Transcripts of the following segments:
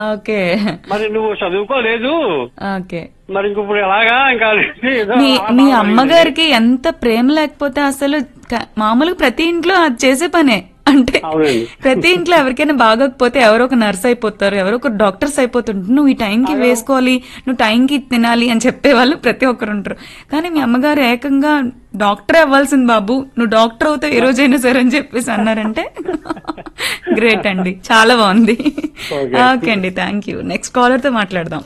Okay మరి నువ్వు చదువుకోలేదు ఓకే మరి ఇంక ఇప్పుడు ఎలాగా ఇంకా ఏదో మీ అలా మీ బాధపడింది. అమ్మగారికి ఎంత ప్రేమ లేకపోతే అసలు క- మామూలుగా ప్రతి ఇంట్లో అది చేసే పనే అంటే అవునండి. ప్రతి ఇంట్లో ఎవరికైనా బాగోకపోతే ఎవరో ఒక నర్స్ అయిపోతారు ఎవరో ఒక డాక్టర్స్ అయిపోతుంటారు నువ్వు ఈ టైంకి వేసుకోవాలి నువ్వు టైంకి తినాలి అని చెప్పే వాళ్ళు ప్రతి ఒక్కరు ఉంటారు కానీ మీ అమ్మగారు ఏకంగా డాక్టర్ అవ్వాల్సింది బాబు నువ్వు డాక్టర్ అవుతావు ఏ రోజైనా సరే అని చెప్పేసి అన్నారంటే గ్రేట్ అండి చాలా బాగుంది Okay. ఓకే అండి థ్యాంక్ యూ నెక్స్ట్ కాలర్ తో మాట్లాడదాం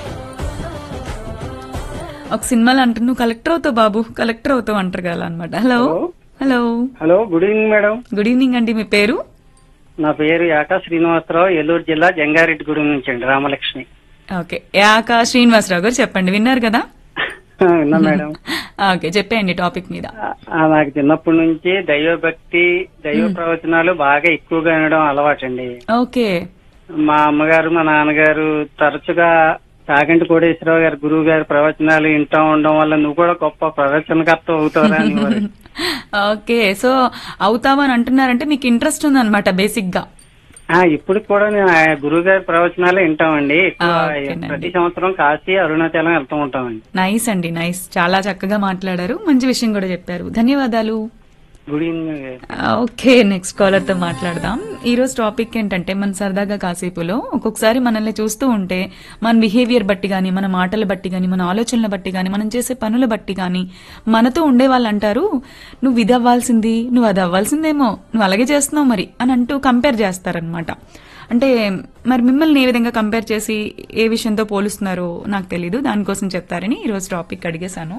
ఒక సినిమాలో అంటారు నువ్వు కలెక్టర్ అవుతావు బాబు కలెక్టర్ అవుతావు అంటారు కదా అనమాట hello hello hello good evening madam good evening అండి మీ పేరు నా పేరు యాకా శ్రీనివాసరావు ఏలూరు జిల్లా జంగారెడ్డిగూడెం నుంచి అండి రామలక్ష్మి ఓకే యాక శ్రీనివాసరావు గారు చెప్పండి విన్నారు కదా విన్నా మేడం ఓకే చెప్పేయండి టాపిక్ మీద ఆ, నాకు చిన్నప్పటి నుంచి దైవభక్తి దైవ ప్రవచనాలు బాగా ఎక్కువగా వినడం అలవాటండి ఓకే మా అమ్మగారు మా నాన్నగారు తరచుగా చాగంటి కోటేశ్వరరావు గారు గురువు గారి ప్రవచనాలు వింటూ ఉండడం వల్ల నువ్వు కూడా గొప్ప ప్రవచనకర్త అవుతావురా అనేవారు ఓకే సో అవుతామని అంటున్నారంటే మీకు ఇంట్రెస్ట్ ఉందన్నమాట బేసిక్ గా ఆ, ఇప్పుడు కూడా నేను ఆ గురువు గారి ప్రవచనాలు వింటామండి ఎక్కువ ఆ, ఓకేనండి. ప్రతి సంవత్సరం కాశీ అరుణాచలం వెళ్తూ ఉంటామండి నైస్ అండి నైస్ చాలా చక్కగా మాట్లాడారు మంచి విషయం కూడా చెప్పారు ధన్యవాదాలు good evening okay next caller తో మాట్లాడదాం ఈ రోజు టాపిక్ ఏంటంటే మన సరదాగా కాసేపులో ఒక్కొక్కసారి మనల్ని చూస్తూ ఉంటే మన బిహేవియర్ బట్టి గాని మన మాటల బట్టి గాని మన ఆలోచనల బట్టి గాని మనం చేసే పనుల బట్టి గాని మనతో ఉండే వాళ్ళు అంటారు నువ్వు ఇది అవ్వాల్సింది నువ్వు అది అవ్వాల్సిందేమో నువ్వు అలాగే చేస్తున్నావు మరి అని అంటూ కంపేర్ చేస్తారనమాట అంటే మరి మిమ్మల్ని ఏ విధంగా కంపేర్ చేసి ఏ విషయంతో పోలుస్తున్నారో నాకు తెలీదు దానికోసం చెప్తారని ఈరోజు టాపిక్ అడిగేశాను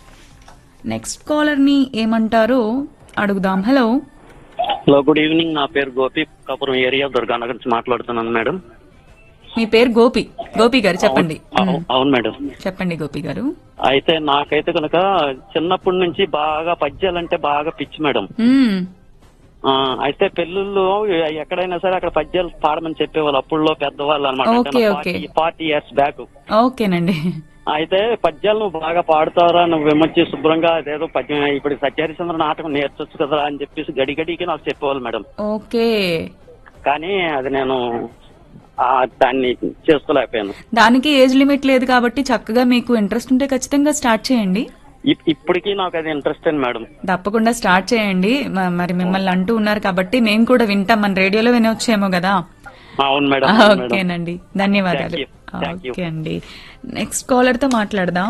నెక్స్ట్ కాలర్ ని ఏమంటారో అడుగుదాం హలో హలో గుడ్ ఈవినింగ్ నా పేరు గోపి కాపురం ఏరియా దుర్గానగర్ నుంచి మాట్లాడుతున్నాను మేడం మీ పేరు గోపి గోపి గారు చెప్పండి అవు- అవును మేడం చెప్పండి గోపి గారు అయితే నాకైతే కనుక చిన్నప్పటి నుంచి బాగా పద్యాలంటే బాగా పిచ్చి మేడం మ్మ్. ఆ, అయితే పెళ్ళిళ్ళు ఎక్కడైనా సరే అక్కడ పద్యాలు పాడమని చెప్పేవాళ్ళు అప్పుడులో పెద్దవాళ్ళు ఓకే, ఓకే. అనమాట ఫార్టీ ఇయర్స్ బ్యాక్ ఓకేనండి అయితే పద్యాలు నువ్వు బాగా పాడుతావురా నువ్వు విమర్చి శుభ్రంగా అదేదో పద్యం ఇప్పుడు సత్యహరిచంద్ర నాటకం నేర్చొచ్చు కదా అని చెప్పేసి గడి గడికి నాకు చెప్పేవాళ్ళు మేడం ఓకే కానీ అది నేను ఆ, దాన్ని చేసుకోలేకపోయాను దానికి ఏజ్ లిమిట్ లేదు కాబట్టి చక్కగా మీకు ఇంట్రెస్ట్ ఉంటే ఖచ్చితంగా స్టార్ట్ చేయండి ఇప్- ఇప్పటికీ నాకు అది ఇంట్రెస్ట్ అండి మేడం తప్పకుండా స్టార్ట్ చేయండి మ- మరి మిమ్మల్ని అంటూ ఉన్నారు కాబట్టి మేము కూడా వింటాం మన రేడియోలో వినొచ్చేమో కదా అవును మేడం అవును మేడం. ఓకేనండి ధన్యవాదాలు Thank you. Thank you. Okay అండి నెక్స్ట్ కాలర్ తో మాట్లాడదాం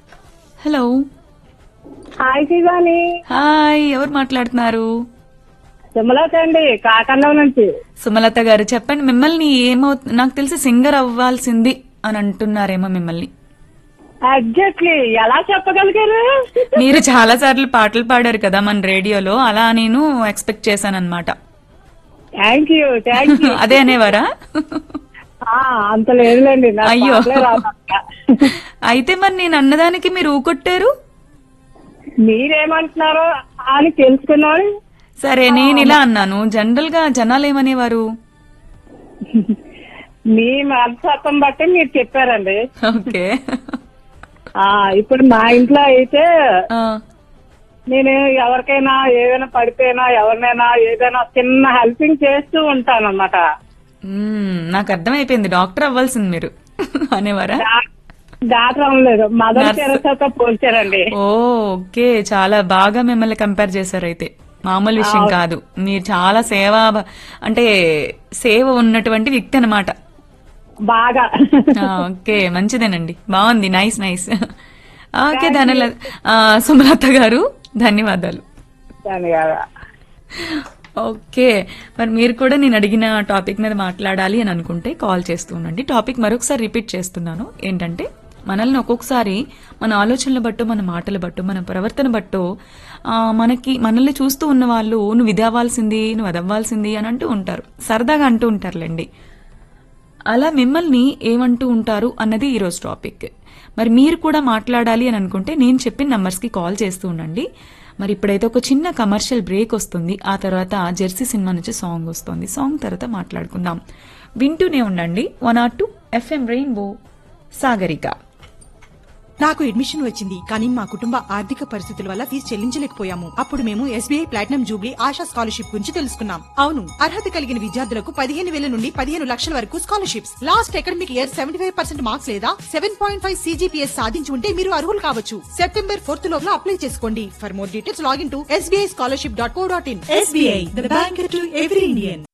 హలో హాయ్ శివాని హాయ్ ఎవరు మాట్లాడుతున్నారు సుమలత అండి కాకండం నుంచి సుమలత గారు చెప్పండి మిమ్మల్ని ఏమవు నాకు తెలిసి సింగర్ అవ్వాల్సింది అని అంటున్నారేమో మిమ్మల్ని ఎగ్జాక్ట్లీ ఎలా చెప్పగలిగారు మీరు చాలా సార్లు పాటలు పాడారు కదా మన రేడియోలో అలా నేను ఎక్స్పెక్ట్ చేశాను అనమాట థ్యాంక్ యూ థ్యాంక్ యూ అదే అనేవారా అంత లేదులేండి నాకు అయ్యో. పాటలే రాదక్క. అయితే మరి నేను అన్నదానికి మీరు ఊకొట్టారు మీరేమంటున్నారో అని తెలుసుకున్నాను సరే నేను ఇలా అన్నాను జనరల్ గా జనాలు ఏమనేవారు మీ మనస్తత్వం బట్టి మీరు చెప్పారండి ఓకే ఆ ఇప్పుడు మా ఇంట్లో అయితే ఆ, నేను ఎవరికైనా ఏదైనా పడిపోయినా ఎవరినైనా ఏదైనా చిన్న హెల్పింగ్ చేస్తూ ఉంటాను అనమాట మ్మ్, నాకు అర్థమైపోయింది డాక్టర్ అవ్వాల్సింది మీరు అనేవారా డాక్టర్ అవ్వలేదు మదర్ Nurse. తెరసాతో పోల్చారండి ఓ ఓకే చాలా బాగా మిమ్మల్ని కంపేర్ చేశారు అయితే మామూలు విషయం కాదు మీరు చాలా సేవ అంటే సేవ ఉన్నటువంటి వ్యక్తి అనమాట బాగా ఓకే మంచిదేనండి బాగుంది నైస్ నైస్ ఓకే ధనల ఆ, సుమలత గారు ధన్యవాదాలు ధన్యవాదాలు ఓకే మరి మీరు కూడా నేను అడిగిన టాపిక్ మీద మాట్లాడాలి అని అనుకుంటే కాల్ చేస్తూ ఉండండి టాపిక్ మరొకసారి రిపీట్ చేస్తున్నాను ఏంటంటే మనల్ని ఒక్కొక్కసారి మన ఆలోచనల బట్టు మన మాటల బట్టు మన ప్రవర్తన బట్టు ఆ, మనకి మనల్ని చూస్తూ ఉన్న వాళ్ళు నువ్వు ఇది అవ్వాల్సింది నువ్వు అది అవ్వాల్సింది అని అంటూ ఉంటారు సరదాగా అంటూ ఉంటారులేండి అలా మిమ్మల్ని ఏమంటూ ఉంటారు అన్నది ఈరోజు టాపిక్ మరి మీరు కూడా మాట్లాడాలి అని అనుకుంటే నేను చెప్పిన నంబర్స్కి కాల్ చేస్తూ ఉండండి మరి ఇప్పుడైతే ఒక చిన్న కమర్షియల్ బ్రేక్ వస్తుంది ఆ తర్వాత జెర్సీ సినిమా నుంచి సాంగ్ వస్తుంది సాంగ్ తర్వాత మాట్లాడుకుందాం వింటూనే ఉండండి one R two FM rainbow Sagarika నాకు అడ్మిషన్ వచ్చింది కానీ మా కుటుంబ ఆర్థిక పరిస్థితుల వల్ల ఫీజు చెల్లించలేకపోయాము అప్పుడు మేము SBI platinum jubilee Asha scholarship గురించి తెలుసుకున్నాం అవును అర్హత కలిగిన విద్యార్థులకు పదిహేను వేల నుండి పదిహేను లక్షల వరకు scholarships last academic year seventy five percent marks లేదా సెవెన్ పాయింట్ ఫైవ్ సీజీపీఎస్ సాధించి ఉంటే మీరు అర్హులు కావచ్చు సెప్టెంబర్ ఫోర్త్ లోపల అప్లై చేసుకోండి for more details login to SBI scholarship dot co dot in SBI the bank to every Indian